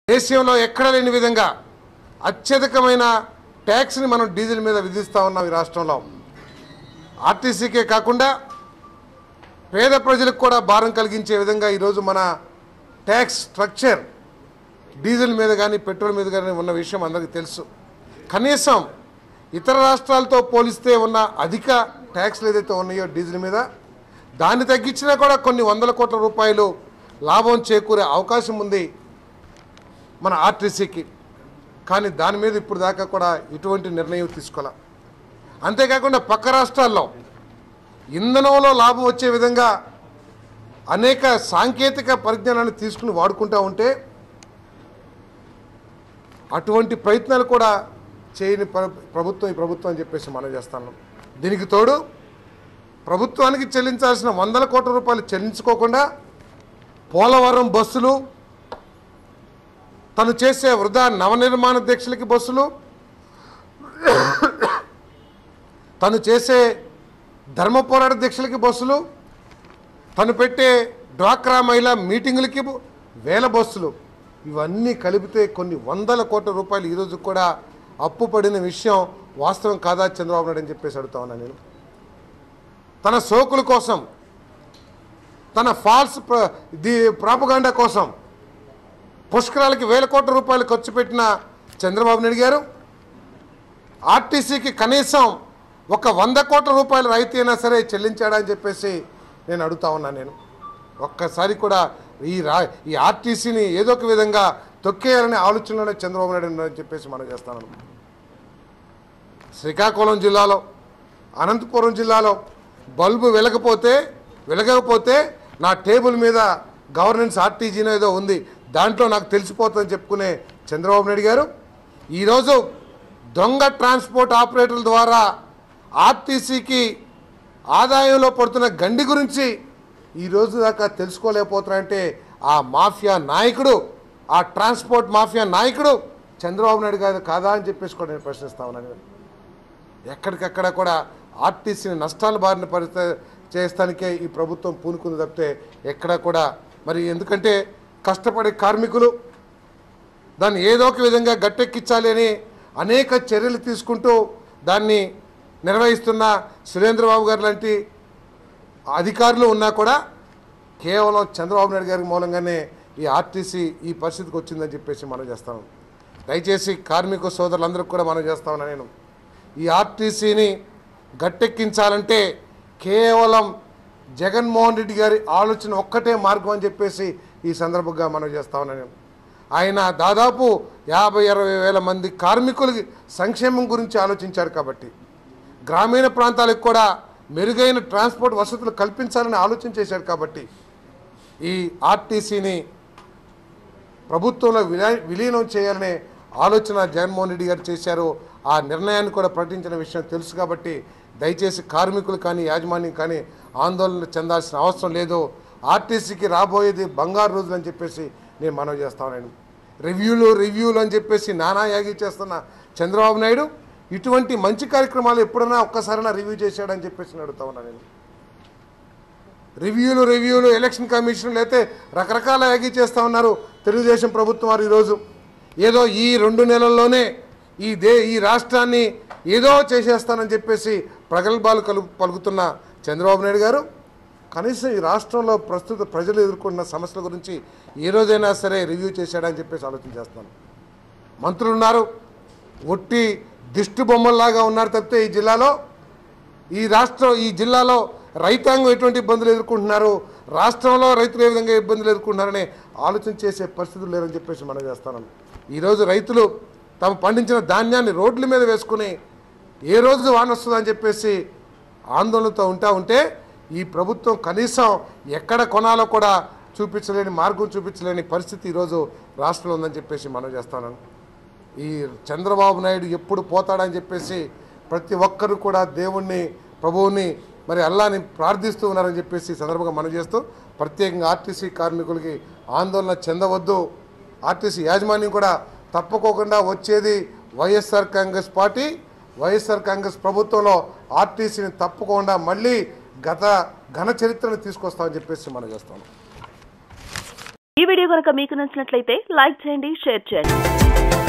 దేశంలో ఎక్కడ లేని విధంగా అత్యధికమైన ట్యాక్స్ని మనం డీజిల్ మీద విధిస్తూ ఉన్నాం ఈ రాష్ట్రంలో ఆర్టీసీకే కాకుండా పేద ప్రజలకు కూడా భారం కలిగించే విధంగా ఈరోజు మన ట్యాక్స్ స్ట్రక్చర్ డీజిల్ మీద కానీ పెట్రోల్ మీద కానీ ఉన్న విషయం అందరికీ తెలుసు కనీసం ఇతర రాష్ట్రాలతో పోలిస్తే ఉన్న అధిక ట్యాక్స్లు ఏదైతే ఉన్నాయో డీజిల్ మీద దాన్ని తగ్గించినా కూడా కొన్ని వందల కోట్ల రూపాయలు లాభం చేకూరే అవకాశం ఉంది మన ఆర్టీసీకి కానీ దాని మీద ఇప్పుడు దాకా కూడా ఎటువంటి నిర్ణయం తీసుకోలే అంతేకాకుండా పక్క రాష్ట్రాల్లో ఇంధనంలో లాభం వచ్చే విధంగా అనేక సాంకేతిక పరిజ్ఞానాన్ని తీసుకుని వాడుకుంటూ ఉంటే అటువంటి ప్రయత్నాలు కూడా చేయని ప్ర- ప్రభుత్వం ఈ ప్రభుత్వం అని చెప్పేసి మనం చేస్తాను దీనికి తోడు ప్రభుత్వానికి చెల్లించాల్సిన వందల కోట్ల రూపాయలు చెల్లించుకోకుండా పోలవరం బస్సులు తను చేసే వృధా నవనిర్మాణ దీక్షలకి బస్సులు తను చేసే ధర్మ పోరాట దీక్షలకి బస్సులు తను పెట్టే డ్వాక్రా మహిళా మీటింగులకి బు- వేల బస్సులు ఇవన్నీ కలిపితే కొన్ని వందల కోట్ల రూపాయలు ఈరోజు కూడా అప్పు పడిన విషయం వాస్తవం కాదా చంద్రబాబు నాయుడు అని చెప్పేసి అడుగుతా ఉన్నాను నేను తన సోకుల కోసం తన ఫాల్స్ ప్ర ది ప్రాపగాండా కోసం పుష్కరాలకి వేల కోట్ల రూపాయలు ఖర్చు పెట్టిన చంద్రబాబు నాయుడు గారు ఆర్టీసీకి కనీసం ఒక వంద కోట్ల రూపాయల రాయితీ అయినా సరే చెల్లించాడా అని చెప్పేసి నేను అడుగుతా ఉన్నాను నేను ఒక్కసారి కూడా ఈ రా ఈ ఆర్టీసీని ఏదో ఒక విధంగా తొక్కేయాలనే ఆలోచనలోనే చంద్రబాబు నాయుడు ఉన్నారని చెప్పేసి మనం చేస్తాను శ్రీకాకుళం జిల్లాలో అనంతపురం జిల్లాలో బల్బు వెలగపోతే వెలగకపోతే నా టేబుల్ మీద గవర్నెన్స్ ఆర్టీజీనో ఏదో ఉంది దాంట్లో నాకు తెలిసిపోతుందని చెప్పుకునే చంద్రబాబు నాయుడు గారు ఈరోజు దొంగ ట్రాన్స్పోర్ట్ ఆపరేటర్ల ద్వారా ఆర్టీసీకి ఆదాయంలో పడుతున్న గండి గురించి ఈ రోజు దాకా తెలుసుకోలేకపోతున్నారంటే ఆ మాఫియా నాయకుడు ఆ ట్రాన్స్పోర్ట్ మాఫియా నాయకుడు చంద్రబాబు నాయుడు గారు కాదా అని చెప్పేసి కూడా నేను ప్రశ్నిస్తా ఉన్నాను ఎక్కడికక్కడ కూడా ఆర్టీసీని నష్టాల బారిన పరిస్థితి చేస్తానికే ఈ ప్రభుత్వం పూనుకుంది తప్పితే ఎక్కడ కూడా మరి ఎందుకంటే కష్టపడే కార్మికులు దాన్ని ఏదో ఒక విధంగా గట్టెక్కించాలి అని అనేక చర్యలు తీసుకుంటూ దాన్ని నిర్వహిస్తున్న సురేంద్రబాబు గారు లాంటి అధికారులు ఉన్నా కూడా కేవలం చంద్రబాబు నాయుడు గారి మూలంగానే ఈ ఆర్టీసీ ఈ పరిస్థితికి వచ్చిందని చెప్పేసి మనం చేస్తాను దయచేసి కార్మిక సోదరులందరికీ కూడా మనం చేస్తామన్నా నేను ఈ ఆర్టీసీని గట్టెక్కించాలంటే కేవలం జగన్మోహన్ రెడ్డి గారి ఆలోచన ఒక్కటే మార్గం అని చెప్పేసి ఈ సందర్భంగా మనం చేస్తా ఉన్నాను నేను ఆయన దాదాపు యాభై అరవై వేల మంది కార్మికులకి సంక్షేమం గురించి ఆలోచించారు కాబట్టి గ్రామీణ ప్రాంతాలకు కూడా మెరుగైన ట్రాన్స్పోర్ట్ వసతులు కల్పించాలని ఆలోచన చేశారు కాబట్టి ఈ ఆర్టీసీని ప్రభుత్వంలో విలీ- విలీనం చేయాలనే ఆలోచన జగన్మోహన్ రెడ్డి గారు చేశారు ఆ నిర్ణయాన్ని కూడా ప్రకటించిన విషయం తెలుసు కాబట్టి దయచేసి కార్మికులు కానీ యాజమాన్యం కానీ ఆందోళన చెందాల్సిన అవసరం లేదు ఆర్టీసీకి రాబోయేది బంగారు రోజులు అని చెప్పేసి నేను మనవి చేస్తాను రివ్యూలు రివ్యూలు అని చెప్పేసి నానా యాగి చేస్తున్న చంద్రబాబు నాయుడు ఇటువంటి మంచి కార్యక్రమాలు ఎప్పుడైనా ఒక్కసారైనా రివ్యూ చేశాడని చెప్పేసి నేను అడుగుతా ఉన్నాను నేను రివ్యూలు రివ్యూలు ఎలక్షన్ కమిషన్లు అయితే రకరకాల యాగి చేస్తూ ఉన్నారు తెలుగుదేశం ప్రభుత్వం వారు ఈరోజు ఏదో ఈ రెండు నెలల్లోనే ఈ దే ఈ రాష్ట్రాన్ని ఏదో చేసేస్తానని చెప్పేసి ప్రగల్భాలు కలు పలుకుతున్న చంద్రబాబు నాయుడు గారు కనీసం ఈ రాష్ట్రంలో ప్రస్తుత ప్రజలు ఎదుర్కొన్న సమస్యల గురించి ఏ రోజైనా సరే రివ్యూ చేశాడని చెప్పేసి ఆలోచన చేస్తున్నాను మంత్రులు ఉన్నారు ఒట్టి దిష్టి బొమ్మల్లాగా ఉన్నారు తప్పితే ఈ జిల్లాలో ఈ రాష్ట్రం ఈ జిల్లాలో రైతాంగం ఎటువంటి ఇబ్బందులు ఎదుర్కొంటున్నారు రాష్ట్రంలో రైతులు ఏ విధంగా ఇబ్బందులు ఎదుర్కొంటున్నారనే ఆలోచన చేసే పరిస్థితులు లేరని చెప్పేసి మనం చేస్తాను ఈరోజు రైతులు తాము పండించిన ధాన్యాన్ని రోడ్ల మీద వేసుకుని ఏ రోజు వాన వస్తుందని చెప్పేసి ఆందోళనతో ఉంటా ఉంటే ఈ ప్రభుత్వం కనీసం ఎక్కడ కొనాలో కూడా చూపించలేని మార్గం చూపించలేని పరిస్థితి ఈరోజు రాష్ట్రంలో ఉందని చెప్పేసి మనం చేస్తాను ఈ చంద్రబాబు నాయుడు ఎప్పుడు పోతాడని చెప్పేసి ప్రతి ఒక్కరు కూడా దేవుణ్ణి ప్రభువుని మరి అల్లాని ప్రార్థిస్తూ ఉన్నారని చెప్పేసి ఈ సందర్భంగా మనం చేస్తూ ప్రత్యేకంగా ఆర్టీసీ కార్మికులకి ఆందోళన చెందవద్దు ఆర్టీసీ యాజమాన్యం కూడా తప్పుకోకుండా వచ్చేది YSR Congress party YSR Congress ప్రభుత్వంలో ఆర్టీసీని తప్పకుండా మళ్ళీ గత ఘన చరిత్రను తీసుకొస్తామని చెప్పేసి మనం చేస్తాం ఈ వీడియో కనుక మీకు నచ్చినట్లయితే లైక్ చేయండి షేర్ చేయండి